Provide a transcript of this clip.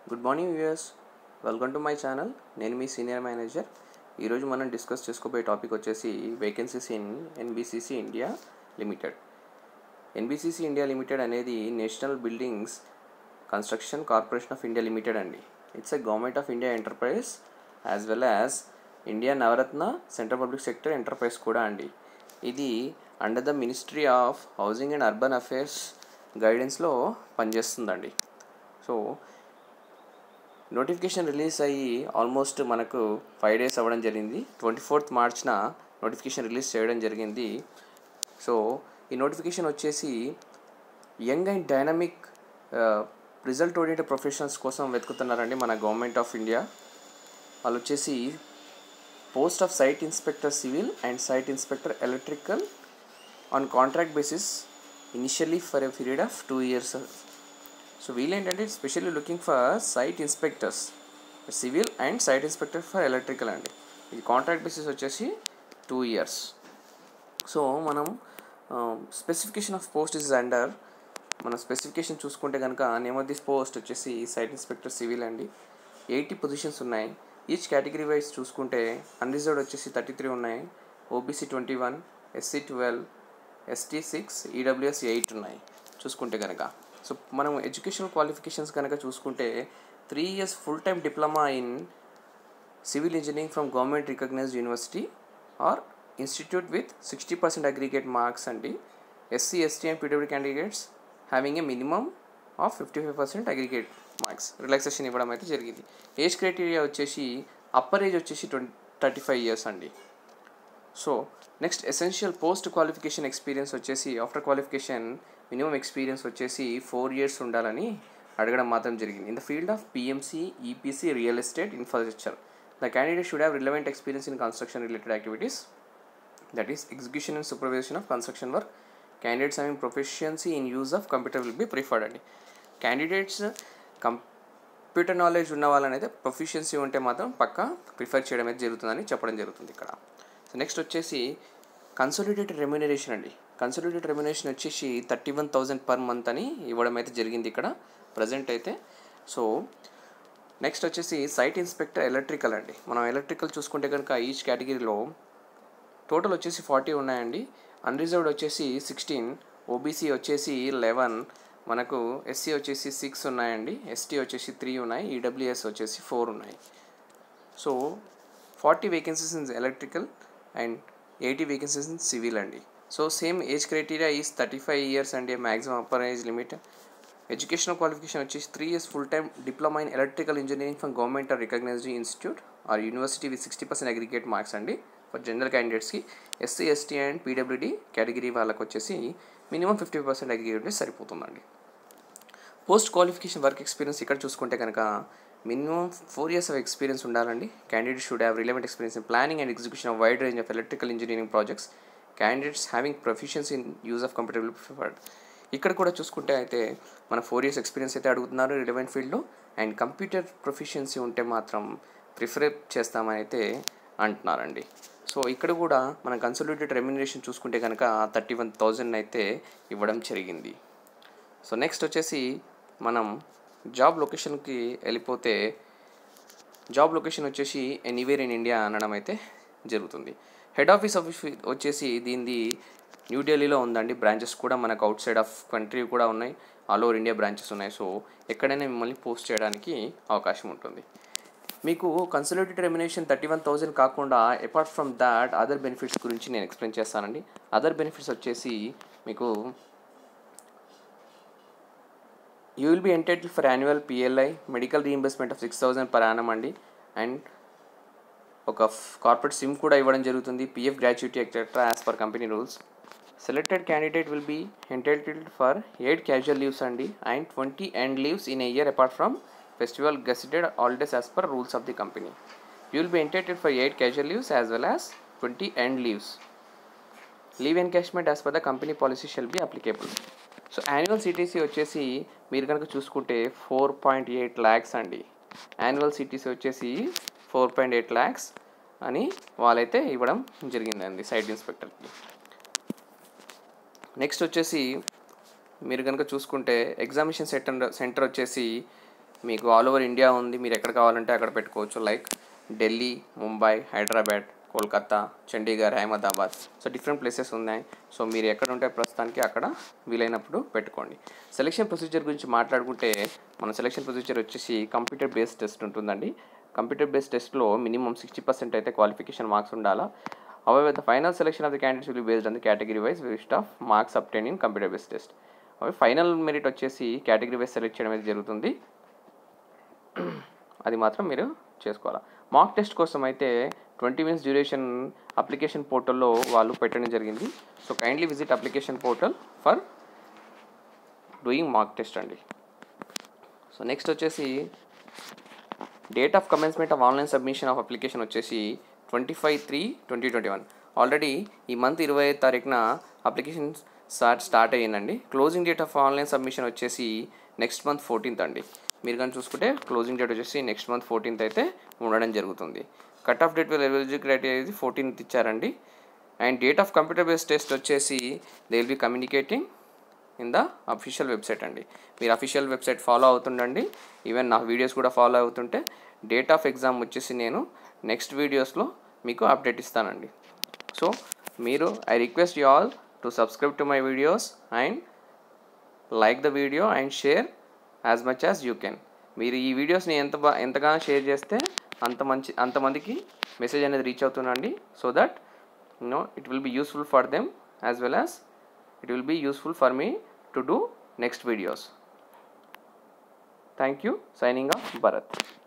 Good morning viewers welcome to my channel నేను మీ senior manager ఈరోజు మనం డిస్కస్ చేసుకోబోయే టాపిక్ వచ్చేసి vacancies in NBCC India limited NBCC India limited అనేది national buildings construction corporation of India limited అండి it's a government of India enterprise as well as India Navratna central public sector enterprise కూడా అండి ఇది under the ministry of housing and urban affairs గైడెన్స్లో పనిచేస్తుందండి so notification release అయ్యి almost మనకు five days అవ్వడం జరిగింది ట్వంటీ ఫోర్త్ మార్చ్న నోటిఫికేషన్ రిలీజ్ చేయడం జరిగింది సో ఈ నోటిఫికేషన్ వచ్చేసి young and dynamic result oriented professionals కోసం వెతుకుతున్నారండి మన గవర్నమెంట్ ఆఫ్ ఇండియా వాళ్ళు వచ్చేసి post of site inspector civil and site inspector electrical on contract basis initially for a period of two years so వీళ్ళు ఏంటంటే specially looking for site inspectors civil and site inspector for electrical అండి ఇది contract basis వచ్చేసి two years so మనం specification of post is under మన specification చూసుకుంటే కనుక name of this post వచ్చేసి సైట్ ఇన్స్పెక్టర్ సివిల్ అండి ఎయిటీ పొజిషన్స్ ఉన్నాయి ఈచ్ కేటగిరీ వైజ్ చూసుకుంటే అన్రిజర్వ్డ్ వచ్చేసి థర్టీ త్రీ ఉన్నాయి OBC twenty one SC twelve ST six EWS eight ఉన్నాయి చూసుకుంటే కనుక సో మనం ఎడ్యుకేషనల్ క్వాలిఫికేషన్స్ కనుక చూసుకుంటే three years full time diploma in civil engineering from government recognised university or institute with sixty percent aggregate marks అండి SC ST and PW candidates having a minimum of fifty five percent aggregate marks relaxation ఇవ్వడం అయితే జరిగింది age criteria వచ్చేసి upper age వచ్చేసి twenty thirty five years అండి so next essential post qualification experience వచ్చేసి after qualification minimum experience వచ్చేసి four years ఉండాలని అడగడం మాత్రం జరిగింది in the field of PMC EPC real estate infrastructure the candidate should have relevant experience in construction related activities that is execution and supervision of construction work candidates having proficiency in use of computer will be preferred అండి candidates computer knowledge ఉన్న వాళ్ళనైతే proficiency ఉంటే మాత్రం పక్కా prefer చేయడం అయితే జరుగుతుందని చెప్పడం జరుగుతుంది ఇక్కడ సో నెక్స్ట్ వచ్చేసి కన్సోలిడేటెడ్ రెమ్యునరేషన్ అండి కన్సోలిడేటెడ్ రెమ్యునరేషన్ వచ్చేసి thirty one thousand per month అని ఇవ్వడం అయితే జరిగింది ఇక్కడ ప్రజెంట్ అయితే సో నెక్స్ట్ వచ్చేసి సైట్ ఇన్స్పెక్టర్ ఎలక్ట్రికల్ అండి మనం ఎలక్ట్రికల్ చూసుకుంటే కనుక ఈచ్ కేటగిరీలో టోటల్ వచ్చేసి ఫార్టీ ఉన్నాయండి అన్రిజర్వ్డ్ వచ్చేసి సిక్స్టీన్ ఓబీసీ వచ్చేసి లెవెన్ మనకు ఎస్సీ వచ్చేసి సిక్స్ ఉన్నాయండి ఎస్టీ వచ్చేసి త్రీ ఉన్నాయి ఈడబ్ల్యూఎస్ వచ్చేసి ఫోర్ ఉన్నాయి so forty vacancies in electrical and eighty vacancies in civil అండి so same age criteria is thirty five years అండి maximum upper age limit educational qualification వచ్చేసి three years full time diploma in electrical engineering from government or recognised institute or university with sixty percent aggregate marks అండి for general క్యాండిడేట్స్కి SC ST and PWD category వాళ్ళకి వచ్చేసి minimum fifty percent aggregate సరిపోతుందండి post qualification work experience ఇక్కడ చూసుకుంటే కనుక minimum four years of experience ఉండాలండి candidate should have relevant experience in planning and execution of wide range of electrical engineering projects candidates having proficiency in use of computer preferred ఇక్కడ కూడా చూసుకుంటే అయితే మన four years experience అయితే అడుగుతున్నారు relevant ఫీల్డ్లో and computer proficiency ఉంటే మాత్రం ప్రిఫర్ చేస్తామని అయితే అంటున్నారండి సో ఇక్కడ కూడా మనం కన్సల్టేటెడ్ రెమ్యునరేషన్ చూసుకుంటే కనుక థర్టీ వన్ థౌజండ్ అయితే ఇవ్వడం జరిగింది సో నెక్స్ట్ వచ్చేసి మనం జాబ్ లొకేషన్కి వెళ్ళిపోతే జాబ్ లొకేషన్ వచ్చేసి ఎనీవేర్ ఇన్ ఇండియా అనడం అయితే జరుగుతుంది హెడ్ ఆఫీస్ ఆఫీస్ వచ్చేసి దీనిది న్యూఢిల్లీలో ఉందండి బ్రాంచెస్ కూడా మనకు అవుట్ సైడ్ ఆఫ్ కంట్రీ కూడా ఉన్నాయి ఆల్ ఓవర్ ఇండియా బ్రాంచెస్ ఉన్నాయి సో ఎక్కడైనా మిమ్మల్ని పోస్ట్ చేయడానికి అవకాశం ఉంటుంది మీకు consolidated remuneration thirty one thousand కాకుండా apart from that other benefits గురించి నేను ఎక్స్ప్లెయిన్ చేస్తానండి అదర్ బెనిఫిట్స్ వచ్చేసి మీకు you will be entitle for annual PLI medical reimbursement of six thousand per annum అండి అండ్ ఒక కార్పొరేట్ సిమ్ కూడా ఇవ్వడం జరుగుతుంది PF gratuity etcetera as per company rules selected candidate will be entitled for eight casual leaves అండి and twenty earned leaves in a year apart from festival gazetted holidays as per rules of the company you will be entitled for eight casual leaves as well as twenty earned leaves leave encashment as per the company policy shall be applicable so annual CTC వచ్చేసి మీరు కనుక చూసుకుంటే four point eight lakhs అండి annual CTC వచ్చేసి four point eight lakhs అని వాళ్ళైతే ఇవ్వడం జరిగిందండి సైట్ ఇన్స్పెక్టర్కి నెక్స్ట్ వచ్చేసి మీరు కనుక చూసుకుంటే ఎగ్జామినేషన్ సెంటర్ సెంటర్ వచ్చేసి మీకు ఆల్ ఓవర్ ఇండియా ఉంది మీరు ఎక్కడ కావాలంటే అక్కడ పెట్టుకోవచ్చు like Delhi Mumbai Hyderabad Kolkata Chandigarh Ahmedabad so different places ఉన్నాయి సో మీరు ఎక్కడ ఉంటే ప్రస్తుతానికి అక్కడ వీలైనప్పుడు పెట్టుకోండి సెలెక్షన్ ప్రొసీజర్ గురించి మాట్లాడుకుంటే మన సెలెక్షన్ ప్రొసీజర్ వచ్చేసి కంప్యూటర్ బేస్డ్ టెస్ట్ ఉంటుందండి కంప్యూటర్ బేస్డ్ టెస్ట్లో మినిమం సిక్స్టీ పర్సెంట్ అయితే క్వాలిఫికేషన్ మార్క్స్ ఉండాలా However, the final selection of the candidates will be based on the category wise list of marks obtained in computer based test. అవి final merit వచ్చేసి category wise select చేయడం అనేది జరుగుతుంది అది మాత్రం మీరు చేసుకోవాలి మాక్ టెస్ట్ కోసం అయితే ట్వంటీ మినిట్స్ డ్యూరేషన్ అప్లికేషన్ పోర్టల్లో వాళ్ళు పెట్టడం జరిగింది so kindly visit application portal for doing mock test అండి సో నెక్స్ట్ వచ్చేసి date of commencement of online submission of application వచ్చేసి twenty five three twenty twenty one already ఈ మంత్ ఇరవై ఐదు తారీఖున అప్లికేషన్ స్టార్ట్ స్టార్ట్ అయ్యిందండి closing date of online submission వచ్చేసి next month fourteenth అండి మీరు కానీ చూసుకుంటే క్లోజింగ్ డేట్ వచ్చేసి నెక్స్ట్ మంత్ ఫోర్టీన్త్ అయితే ఉండడం జరుగుతుంది cut off date eligibility criteria ఇది ఫోర్టీన్త్ ఇచ్చారండి and date of computer based test వచ్చేసి they will be communicating in the official website అండి మీరు అఫీషియల్ వెబ్సైట్ ఫాలో అవుతుండండి ఈవెన్ నా వీడియోస్ కూడా ఫాలో అవుతుంటే డేట్ ఆఫ్ ఎగ్జామ్ వచ్చేసి నేను నెక్స్ట్ వీడియోస్లో మీకు అప్డేట్ ఇస్తానండి సో మీరు I request you all to subscribe to my videos and like the video and share as much as you can మీరు ఈ వీడియోస్ని ఎంత బా ఎంతగానో షేర్ చేస్తే అంత మంచి అంతమందికి మెసేజ్ అనేది రీచ్ అవుతుందండి so that no it will be useful for them as well as it will be useful for me to do next videos thank you signing off bharat